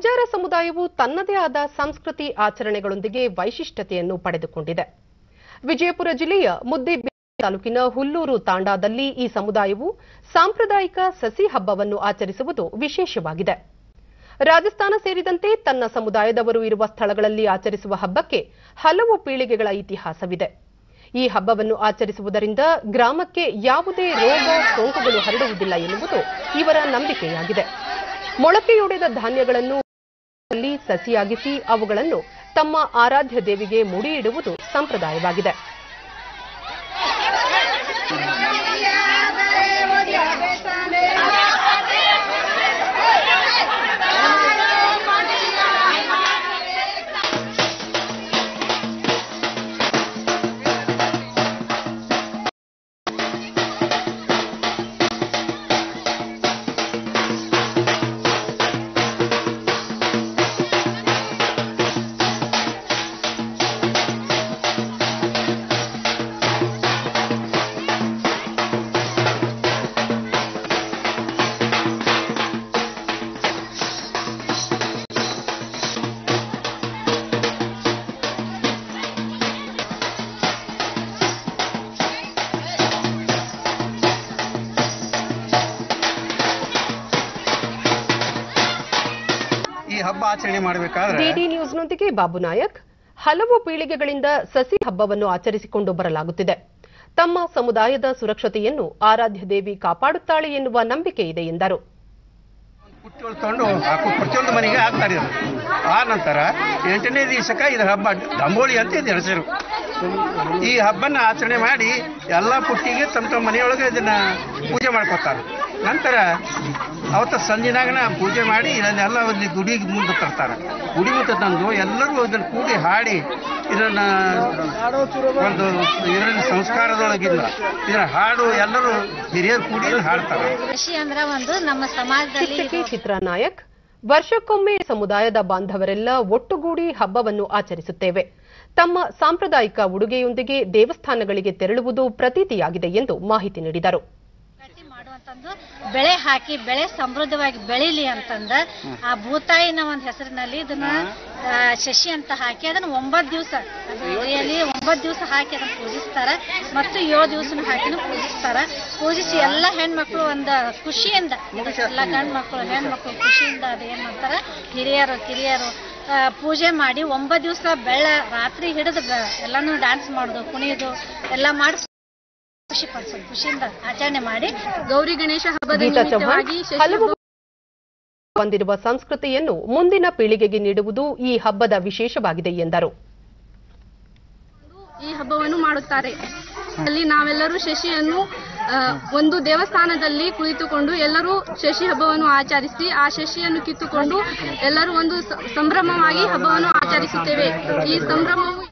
ಬಂಜಾರ ಸಮುದಾಯವು ತನ್ನದೇ ಆದ ಸಂಸ್ಕೃತಿ ಆಚರಣೆಗಳೊಂದಿಗೆ ವೈಶಿಷ್ಟ್ಯತೆಯನ್ನು ಪಡೆದುಕೊಂಡಿದೆ ವಿಜಯಪುರ ಜಿಲ್ಲೆಯ ಮುದ್ದೇಬಿಹಾಳ ತಾಲೂಕಿನ ಹುಲ್ಲೂರು ತಾಂಡಾದಲ್ಲಿ ಈ ಸಮುದಾಯವು ಸಾಂಪ್ರದಾಯಿಕ ಸಸಿ ಹಬ್ಬವನ್ನು ಆಚರಿಸುವುದು ವಿಶೇಷವಾಗಿದೆ ರಾಜಸ್ಥಾನ ಸೇರಿದಂತೆ ತನ್ನ ಸಮುದಾಯದವರು ಇರುವ ಸ್ಥಳಗಳಲ್ಲಿ ಆಚರಿಸುವ ಹಬ್ಬಕ್ಕೆ ಹಲವು ಪೀಳಿಗೆಗಳ ಇತಿಹಾಸವಿದೆ ಈ ಹಬ್ಬವನ್ನು ಆಚರಿಸುವುದರಿಂದ ಗ್ರಾಮಕ್ಕೆ ಯಾವುದೇ ರೋಗ ಸೋಂಕುಗಳು ಹರಡುವುದಿಲ್ಲ ಎನ್ನುವುದು ಇವರ ನಂಬಿಕೆಯಾಗಿದೆ ಮೊಳಕೆಯೊಡೆದ ಧಾನ್ಯಗಳನ್ನು ಅಲ್ಲಿ ಸಸಿಯಾಗಿಸಿ ಅವುಗಳನ್ನು ತಮ್ಮ ಆರಾಧ್ಯ ದೇವಿಗೆ ಮುಡಿಯಿಡುವುದು ಸಂಪ್ರದಾಯವಾಗಿದೆ ಈ ಹಬ್ಬ ಆಚರಣೆ ಮಾಡಬೇಕಾದ್ರೆ ಡಿಡಿ ನ್ಯೂಸ್ನೊಂದಿಗೆ ಬಾಬು ನಾಯಕ್ ಹಲವು ಪೀಳಿಗೆಗಳಿಂದ ಸಸಿ ಹಬ್ಬವನ್ನು ಆಚರಿಸಿಕೊಂಡು ಬರಲಾಗುತ್ತಿದೆ ತಮ್ಮ ಸಮುದಾಯದ ಸುರಕ್ಷತೆಯನ್ನು ಆರಾಧ್ಯ ದೇವಿ ಕಾಪಾಡುತ್ತಾಳೆ ಎನ್ನುವ ನಂಬಿಕೆ ಇದೆ ಎಂದರು ಪುಟ್ಟಿಗಳು ತಗೊಂಡು ಹಾಕು ಪ್ರತಿಯೊಂದು ಮನೆಗೆ ಹಾಕ್ತಾರೆ ಇದು ಆ ನಂತರ ಎಂಟನೇ ದಿವಸಕ್ಕೆ ಇದು ಹಬ್ಬ ದಂಬೋಳಿ ಅಂತ ಇದು ಹೆಸರು ಈ ಹಬ್ಬನ ಆಚರಣೆ ಮಾಡಿ ಎಲ್ಲ ಪುಟ್ಟಿಗೆ ತಮ್ಮ ತಮ್ಮ ಮನೆಯೊಳಗೆ ಇದನ್ನ ಪೂಜೆ ಮಾಡ್ಕೊತಾರೆ ನಂತರ ಅವತ್ತ ಸಂಜಿನಾಗನ ಪೂಜೆ ಮಾಡಿ ಇದನ್ನೆಲ್ಲ ಅಲ್ಲಿ ಗುಡಿ ಮುಂದೆ ತರ್ತಾರೆ ಗುಡಿ ಮುಂದೆ ತಂದು ಎಲ್ಲರೂ ಇದನ್ನು ಕೂಡಿ ಹಾಡಿ ಇದನ್ನ ಒಂದು ಇದರಲ್ಲಿ ಸಂಸ್ಕಾರದೊಳಗಿಲ್ಲ ಇದನ್ನ ಹಾಡು ಎಲ್ಲರೂ ಹಿರಿಯರು ಕೂಡಿ ಇದನ್ನ ಹಾಡ್ತಾರೆ ಕೃಷಿ ಅಂದ್ರೆ ಒಂದು ನಮ್ಮ ಸಮಾಜದಲ್ಲಿ ಶಿಕ್ಷಕಿ ಚಿತ್ರಾ ನಾಯಕ್ ವರ್ಷಕ್ಕೊಮ್ಮೆ ಸಮುದಾಯದ ಬಾಂಧವರೆಲ್ಲ ಒಟ್ಟುಗೂಡಿ ಹಬ್ಬವನ್ನು ಆಚರಿಸುತ್ತೇವೆ ತಮ್ಮ ಸಾಂಪ್ರದಾಯಿಕ ಉಡುಗೆಯೊಂದಿಗೆ ದೇವಸ್ಥಾನಗಳಿಗೆ ತೆರಳುವುದು ಪ್ರತೀತಿಯಾಗಿದೆ ಎಂದು ಮಾಹಿತಿ ನೀಡಿದರು ಗಟ್ಟಿ ಮಾಡುವಂತಂದು ಬೆಳೆ ಹಾಕಿ ಬೆಳೆ ಸಮೃದ್ಧವಾಗಿ ಬೆಳೀಲಿ ಅಂತಂದ ಆ ಭೂತಾಯಿನ ಒಂದು ಹೆಸರಿನಲ್ಲಿ ಇದನ್ನ ಆ, ಶಶಿ ಅಂತ ಹಾಕಿ ಅದನ್ನ ಒಂಬತ್ತು ದಿವಸ ಅದು ಎಲೆಯಲ್ಲಿ ಒಂಬತ್ತು ದಿವಸ ಹಾಕಿ ಅದನ್ನ ಪೂಜಿಸ್ತಾರ ಮತ್ತು ಏಳು ದಿವಸನ ಹಾಕಿನೂ ಪೂಜಿಸ್ತಾರ ಪೂಜಿಸಿ ಎಲ್ಲ ಹೆಣ್ಮಕ್ಳು ಒಂದು ಖುಷಿಯಿಂದ ಎಲ್ಲ ಗಂಡು ಮಕ್ಕಳು ಹೆಣ್ಮಕ್ಳು ಖುಷಿಯಿಂದ ಅದು ಏನ್ ಮಾಡ್ತಾರ ಹಿರಿಯರು ಕಿರಿಯರು ಆ, ಪೂಜೆ ಮಾಡಿ ಒಂಬತ್ತು ದಿವಸ ಬೆಳ್ಳ ರಾತ್ರಿ ಹಿಡಿದು ಬೆ- ಎಲ್ಲಾನು ಡ್ಯಾನ್ಸ್ ಮಾಡೋದು ಕುಣಿಯೋದು ಎಲ್ಲ ಮಾಡಿ ಖುಷಿ ಪಡಿಸೋದು ಖುಷಿಯಿಂದ ಆಚರಣೆ ಮಾಡಿ ಗೌರಿ ಗಣೇಶ ಹಬ್ಬದ ಗೀತಾ ಚೌಹಾಣ್ ನಿಮಿತ್ತವಾಗಿ ಶಶಿ ಹಲವು ಹೊಂದಿರುವ ಸಂಸ್ಕೃತಿಯನ್ನು ಮುಂದಿನ ಪೀಳಿಗೆಗೆ ನೀಡುವುದು ಈ ಹಬ್ಬದ ವಿಶೇಷವಾಗಿದೆ ಎಂದರು ಈ ಹಬ್ಬವನ್ನು ಮಾಡುತ್ತಾರೆ ಅಲ್ಲಿ ನಾವೆಲ್ಲರೂ ಶಶಿಯನ್ನು ಆ, ಒಂದು ದೇವಸ್ಥಾನದಲ್ಲಿ ಕುಳಿತುಕೊಂಡು ಎಲ್ಲರೂ ಶಶಿ ಹಬ್ಬವನ್ನು ಆಚರಿಸಿ ಆ ಶಶಿಯನ್ನು ಕಿತ್ತುಕೊಂಡು ಎಲ್ಲರೂ ಒಂದು ಸ- ಸಂಭ್ರಮವಾಗಿ ಹಬ್ಬವನ್ನು ಆಚರಿಸುತ್ತೇವೆ ಈ ಸಂಭ್ರಮವು